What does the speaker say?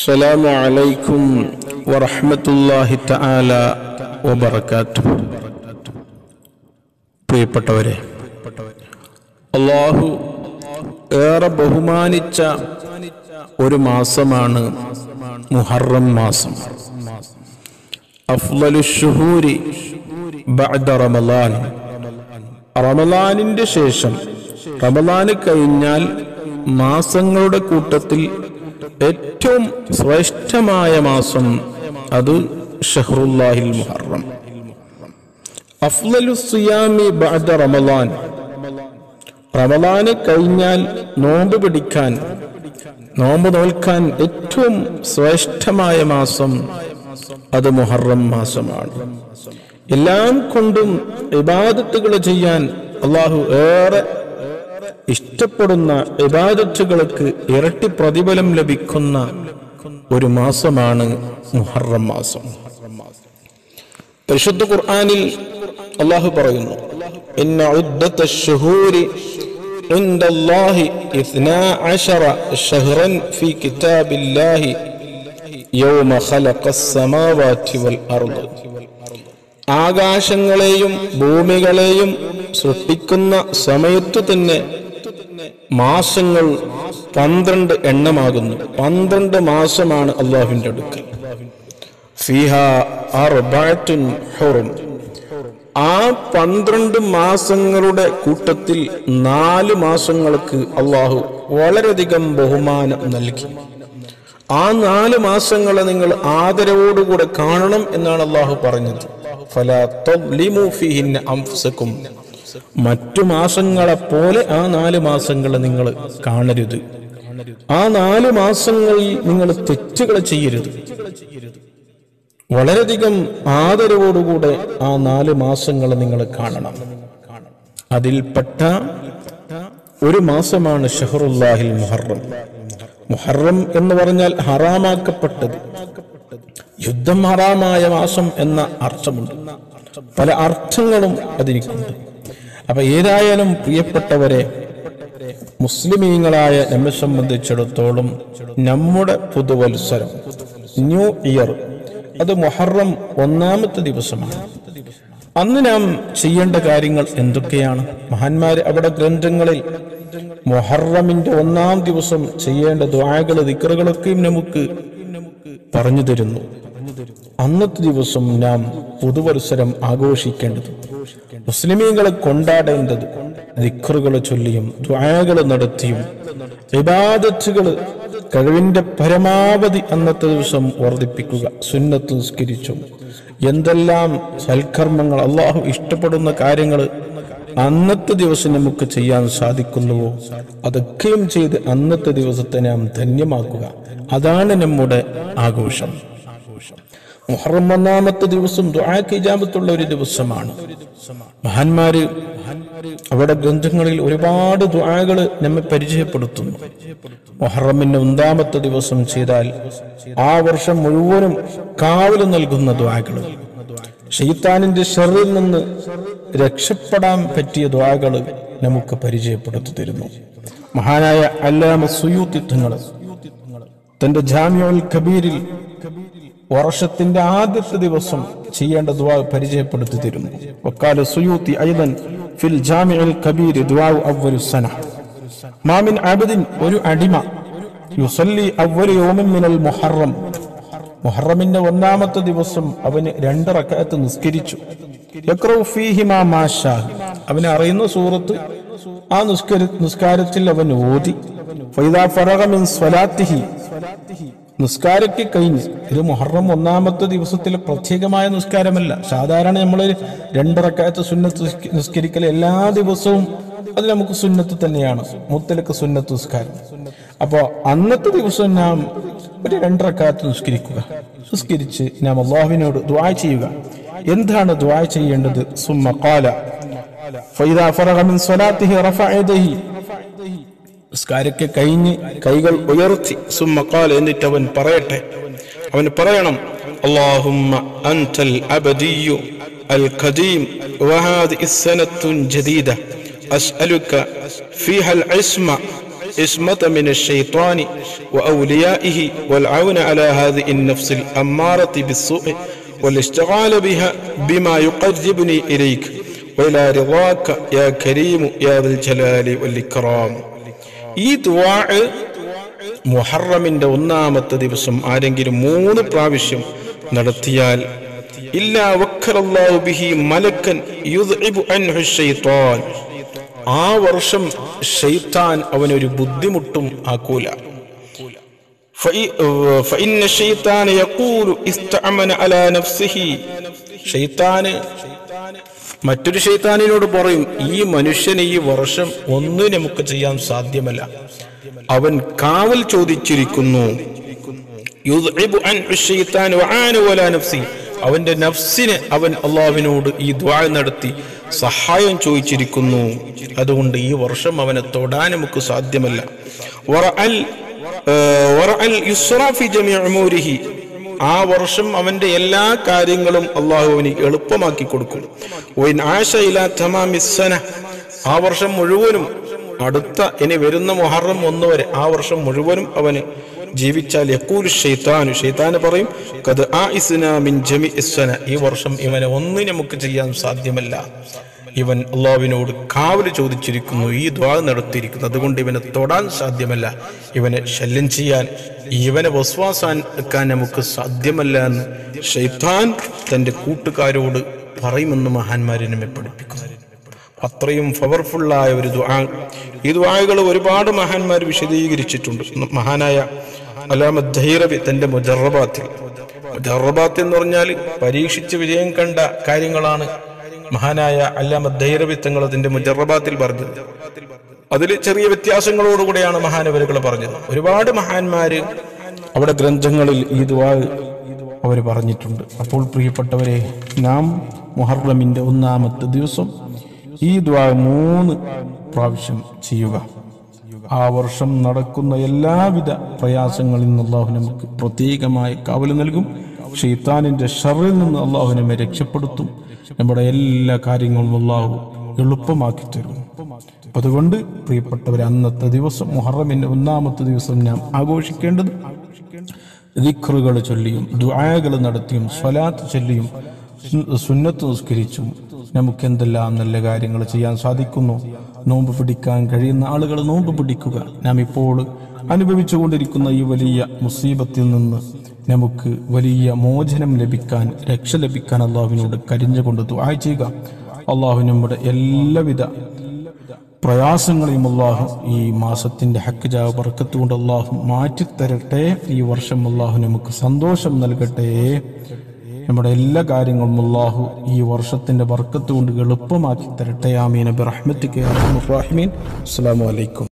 السلام عليكم ورحمة الله تعالى وبركاته പ്രിയപ്പെട്ടവരെ അള്ളാഹു ഏറെ ബഹുമാനിച്ച ഒരു മാസമാണ് മുഹറം മാസം അഫ്ലലു ഷുഹൂരി ബഅദ റമളാൻ റമളാനിന്റെ ശേഷം റമളാന് കഴിഞ്ഞാൽ മാസങ്ങളുടെ കൂട്ടത്തിൽ ഏറ്റവും ശ്രേഷ്ഠമായ മാസം അത് ഷഹ്റുല്ലാഹിൽ മുഹറം അഫ്ലലു സിയാമി ബഅദ റമളാൻ റമളാന് കഴിഞ്ഞാൽ നോമ്പ് പിടിക്കാൻ നോമ്പ് നോൽക്കാൻ ഏറ്റവും ശ്രേഷ്ഠമായ മാസം അത് മുഹറം മാസമാണ് എല്ലാം കൊണ്ടും ഇബാദത്തുകൾ ചെയ്യാൻ അള്ളാഹു ഏറെ ഇഷ്ടപ്പെടുന്ന ഇബാദത്തുകൾക്ക് ഇരട്ടി പ്രതിഫലം ലഭിക്കുന്ന ഒരു മാസമാണ് മുഹറം മാസം പരിശുദ്ധ ഖുർആനിൽ അള്ളാഹു പറയുന്നു ഇന്ന ഉദ്ദത്ത ശുഹൂരി عند الله اثنا عشر شهرا في كتاب الله يوم خلق السماوات والأرض ആകാശങ്ങളെയും ഭൂമികളെയും സൃഷ്ടിക്കുന്ന സമയത്തു തന്നെ മാസങ്ങൾ പന്ത്രണ്ട് എണ്ണമാകുന്നു പന്ത്രണ്ട് മാസമാണ് അള്ളാഹുവിന്റെ അടുക്കൽ ഫിഹ അർബഅത്തുൻ ഹുറും ആ പന്ത്രണ്ട് മാസങ്ങളുടെ കൂട്ടത്തിൽ നാല് മാസങ്ങൾക്ക് അള്ളാഹു വളരെയധികം ബഹുമാനം നൽകി ആ നാല് മാസങ്ങളെ നിങ്ങൾ ആദരവോടുകൂടെ കാണണം എന്നാണ് അള്ളാഹു പറഞ്ഞത് ഫലാ തദ്ലിമു ഫീഹിന്ന അൻഫുസക്കും മറ്റു മാസങ്ങളെ പോലെ ആ നാല് മാസങ്ങളെ നിങ്ങൾ കാണരുത് ആ നാല് മാസങ്ങളിൽ നിങ്ങൾ തെറ്റുകൾ ചെയ്യരുത് വളരെയധികം ആദരവോടുകൂടെ ആ നാല് മാസങ്ങൾ നിങ്ങൾ കാണണം അതിൽപ്പെട്ട ഒരു മാസമാണ് ഷഹറുല്ലാഹിൽ മുഹറം മുഹറം എന്ന് പറഞ്ഞാൽ ഹറാമാക്കപ്പെട്ടത് യുദ്ധം ഹറാമായ മാസം എന്ന അർത്ഥമുണ്ട് പല അർത്ഥങ്ങളും അതിനിക്കുണ്ട് അപ്പൊ ഏതായാലും പ്രിയപ്പെട്ടവരെ മുസ്ലിമീങ്ങളായ നമ്മെ സംബന്ധിച്ചിടത്തോളം നമ്മുടെ പുതുവത്സരം ന്യൂ ഇയർ അത് മൊഹറം ഒന്നാമത്തെ ദിവസമാണ് അന്ന് നാം ചെയ്യേണ്ട കാര്യങ്ങൾ എന്തൊക്കെയാണ് മഹാന്മാര് അവിടെ ഗ്രന്ഥങ്ങളിൽ മൊഹറമിന്റെ ഒന്നാം ദിവസം ചെയ്യേണ്ട ദ്വാകൾ ദിക്കറുകളൊക്കെയും നമുക്ക് പറഞ്ഞു തരുന്നു അന്നത്തെ ദിവസം നാം പുതുവത്സരം ആഘോഷിക്കേണ്ടത് മുസ്ലിമീങ്ങളെ കൊണ്ടാടേണ്ടത് ദിക്കറുകൾ ചൊല്ലിയും ദ്വാകൾ നടത്തിയും വിവാദത്തുകൾ കഴിവിന്റെ പരമാവധി അന്നത്തെ ദിവസം വർദ്ധിപ്പിക്കുക സുന്നത്ത് നിസ്കരിച്ചും എന്തെല്ലാം സൽക്കർമ്മങ്ങൾ അള്ളാഹു ഇഷ്ടപ്പെടുന്ന കാര്യങ്ങൾ അന്നത്തെ ദിവസം നമുക്ക് ചെയ്യാൻ സാധിക്കുന്നുവോ അതൊക്കെയും ചെയ്ത് അന്നത്തെ ദിവസത്തെ നാം ധന്യമാക്കുക അതാണ് നമ്മുടെ ആഘോഷം മുഹറം ഒന്നാമത്തെ ദിവസം ദുആക്ക് ഇജാബത്തുള്ള ഒരു ദിവസമാണ് മഹാന്മാര് അവിടെ ഗ്രന്ഥങ്ങളിൽ ഒരുപാട് ദുആകൾ നമ്മെ പരിചയപ്പെടുത്തുന്നു മുഹറമിന്റെ ഒന്നാമത്തെ ദിവസം ചെയ്താൽ ആ വർഷം മുഴുവനും കാവല് നൽകുന്ന ദ്വാകൾ ഷെയ്ത്താനിന്റെ ഷെറിൽ നിന്ന് രക്ഷപ്പെടാൻ പറ്റിയ ദ്വാകൾ നമുക്ക് പരിചയപ്പെടുത്തി തരുന്നു മഹാനായ അല്ലാമ സുയൂത്തിത്വങ്ങൾ തന്റെ ജാമ്യുൽ കബീരിൽ വർഷത്തിന്റെ ആദ്യത്തെ ദിവസം ചെയ്യേണ്ട ദുആ പരിചയപ്പെടുത്തി തരുന്നു വക്കാല സുയൂത്തി ഐദൻ ഫിൽ ജാമിഉൽ കബീർ ദുആ അവ്വലു സന മാമിൻ അബദിൻ ഒരു അടിമ യുസല്ലി അവ്വലു യൗമിൻ മിനൽ മുഹറം മുഹറമിന്റെ ഒന്നാമത്തെ ദിവസം അവന് രണ്ട് റക്അത്ത് നിസ്കരിച്ചു യക്റഉ ഫീഹിമാ മാ ഷാ അവന് അറിയുന്ന സൂറത്ത് ആ നിസ്കരി നിസ്കാരത്തിൽ അവൻ ഓതി ഫൈദാ ഫറഗ മിൻ സ്വലാത്തിഹി നിസ്കാരಕ್ಕೆ കഴിഞ്ഞ് ഇത് മുഹറം ഒന്നാമത്തെ ദിവസത്തിലെ പ്രത്യേകമായ നിസ്കാരമല്ല സാധാരണ നമ്മൾ രണ്ടിറക്കാത്ത സുന്നത്ത് നിസ്കരിക്കൽ എല്ലാ ദിവസവും അത് നമുക്ക് സുന്നത്ത് തന്നെയാണ് മുത്തലക്ക് സുന്നത്ത് നിസ്കാരം അപ്പോ അന്നത്തെ ദിവസം നാം ഒരു രണ്ടിറക്കാത്ത് നിസ്കരിക്കുക നിസ്കരിച്ച് നാം അള്ളാഹുവിനോട് ദ്വാ ചെയ്യുക എന്താണ് ദ്വാ ചെയ്യേണ്ടത് സുമ്മ ഖാല ഫൈദാ ഫറഗ മിൻ സ്വലാത്തിഹി റഫഅ യദൈഹി നിസ്കാരಕ್ಕೆ കഴിഞ്ഞ് കൈകൾ ഉയർത്തി സുമ്മക്കാൽ എന്നിട്ട് അവൻ പറയട്ടെ അവൻ പറയണം اللهم أنت الأبدي القديم وهذه السنة جديدة أسألك فيها العصمة الإسمة من الشيطان وأوليائه والعون على هذه النفس الأمارة بالسوء والاشتغال بها بما يقربني إليك وإلى رضاك يا كريم يا ذا الجلال والإكرام ഈ ദുആ മുഹറമിന്റെ ഒന്നാമത്തെ ദിവസം ആരെങ്കിലും മൂന്ന് പ്രാവശ്യം നടത്തിയാൽ ഇല്ലാ വക്കലല്ലാഹു ബിഹി മലക്കൻ യുദ്ഇബു അൻഹു ശൈത്താൻ ആ വർഷം ഷെയ്ത്താൻ അവനൊരു ബുദ്ധിമുട്ടും ആക്കൂല فإ- فإن الشيطان يقول استعمن على نفسه ഷെയ്ത്താന് മറ്റൊരു ഷെയ്ത്താനിനോട് പറയും ഈ മനുഷ്യന് ഈ വർഷം ഒന്നും നമുക്ക് ചെയ്യാൻ സാധ്യമല്ല അവൻ കാവൽ ചോദിച്ചിരിക്കുന്നു യുദ്ഇബു അൻഹു ശൈത്താൻ വആന വലാ നഫ്സി. അവന്റെ നഫ്സിന് അവൻ അള്ളാഹുവിനോട് ഈ ദ്വാ നടത്തി സഹായം ചോദിച്ചിരിക്കുന്നു അതുകൊണ്ട് ഈ വർഷം അവനെ തൊടാൻ നമുക്ക് സാധ്യമല്ല വറഅൽ, ആ, വറഅൽ യുസ്റ ഫി ജമീഇ ഉമൂരിഹി. ആ വർഷം അവന്റെ എല്ലാ കാര്യങ്ങളും അള്ളാഹു അവന് എളുപ്പമാക്കി കൊടുക്കും വൈൻ ആശ ഇലാ തമാമിസ് സന. ആ വർഷം മുഴുവനും അടുത്ത ഇനി വരുന്ന മുഹറം ഒന്ന് വരെ ആ വർഷം മുഴുവനും അവന് ജീവിച്ചാൽ യക്കൂൽ ഷെയ്ത്താനു ഷെയ്ത്താന് പറയും കത് ആ ഇസ്ന മിൻ ജമി ഇസ്സന ഈ വർഷം ഇവനെ ഒന്നും നമുക്ക് ചെയ്യാൻ സാധ്യമല്ല ഇവൻ അള്ളാവിനോട് കാവല് ചോദിച്ചിരിക്കുന്നു ഈ ദ്വാ നടത്തിയിരിക്കുന്നു അതുകൊണ്ട് ഇവനെ തൊടാൻ സാധ്യമല്ല ഇവനെ ശല്യം ചെയ്യാൻ ഇവനെ വസ്വാസാൻ വെക്കാൻ നമുക്ക് സാധ്യമല്ല എന്ന് ഷെയ്ത്താൻ തന്റെ കൂട്ടുകാരോട് പറയുമെന്ന് മഹാന്മാരെ നമ്മെ പഠിപ്പിക്കുന്നു അത്രയും പവർഫുള്ളായ ഒരു ദുആ ഈ ദുആകൾ ഒരുപാട് മഹാന്മാർ വിശദീകരിച്ചിട്ടുണ്ട് മഹാനായ അലാമദ് ധൈറബി തന്റെ മുജറബാത്തിൽ മുജറബാത്ത് എന്ന് പറഞ്ഞാൽ പരീക്ഷിച്ച് വിജയം കണ്ട കാര്യങ്ങളാണ് മഹാനായ അല്ലാമദ് ധൈറബി തങ്ങൾ അതിന്റെ മുജറബാത്തിൽ പറഞ്ഞത് അതിൽ ചെറിയ വ്യത്യാസങ്ങളോടുകൂടെയാണ് മഹാനവരുകൾ പറഞ്ഞത് ഒരുപാട് മഹാന്മാര് അവിടെ ഗ്രന്ഥങ്ങളിൽ ഈ ദുആ അവർ പറഞ്ഞിട്ടുണ്ട് അപ്പോൾ പ്രിയപ്പെട്ടവരെ നാം മുഹറമിന്റെ ഒന്നാമത്തെ ദിവസം ഈ ദ്വാ മൂന്ന് പ്രാവശ്യം ചെയ്യുക ആ വർഷം നടക്കുന്ന എല്ലാവിധ പ്രയാസങ്ങളിൽ നിന്ന് അള്ളാഹു നമുക്ക് പ്രത്യേകമായ കാവൽ നൽകും ഷെയ്ത്താനിന്റെ ഷറിൽ നിന്ന് അള്ളാഹു നമ്മെ രക്ഷപ്പെടുത്തും നമ്മുടെ എല്ലാ കാര്യങ്ങളും അള്ളാഹു എളുപ്പമാക്കി തരും അതുകൊണ്ട് പ്രിയപ്പെട്ടവരെ അന്നത്തെ ദിവസം മുഹറമിന്റെ ഒന്നാമത്തെ ദിവസം നാം ആഘോഷിക്കേണ്ടത് ദിക്റുകൾ ചൊല്ലിയും ദുആകൾ നടത്തിയും സ്വലാത്ത് ചൊല്ലിയും സു- സുന്നത്ത് നിസ്കരിച്ചും നമുക്ക് എന്തെല്ലാം നല്ല കാര്യങ്ങൾ ചെയ്യാൻ സാധിക്കുന്നു നോമ്പ് പിടിക്കാൻ കഴിയുന്ന ആളുകൾ നോമ്പ് പിടിക്കുക നാം ഇപ്പോൾ അനുഭവിച്ചുകൊണ്ടിരിക്കുന്ന ഈ വലിയ മുസീബത്തിൽ നിന്ന് നമുക്ക് വലിയ മോചനം ലഭിക്കാൻ രക്ഷ ലഭിക്കാൻ അള്ളാഹുവിനോട് കരിഞ്ഞുകൊണ്ട് ദുആ ചെയ്യുക അള്ളാഹു നമ്മുടെ എല്ലാവിധ പ്രയാസങ്ങളെയും അള്ളാഹു ഈ മാസത്തിന്റെ ഹക്ക് ജാ ബർക്കത്ത് കൊണ്ട് അള്ളാഹു മാറ്റിത്തരട്ടെ ഈ വർഷം അള്ളാഹു നമുക്ക് സന്തോഷം നൽകട്ടെ നമ്മുടെ എല്ലാ കാര്യങ്ങളും അള്ളാഹു ഈ വർഷത്തിന്റെ ബർക്കത്ത് കൊണ്ട് എളുപ്പമാക്കി തരട്ടെ ആമീൻ റഹ്മത്തിക്ക് അസ്സാം വലൈക്കും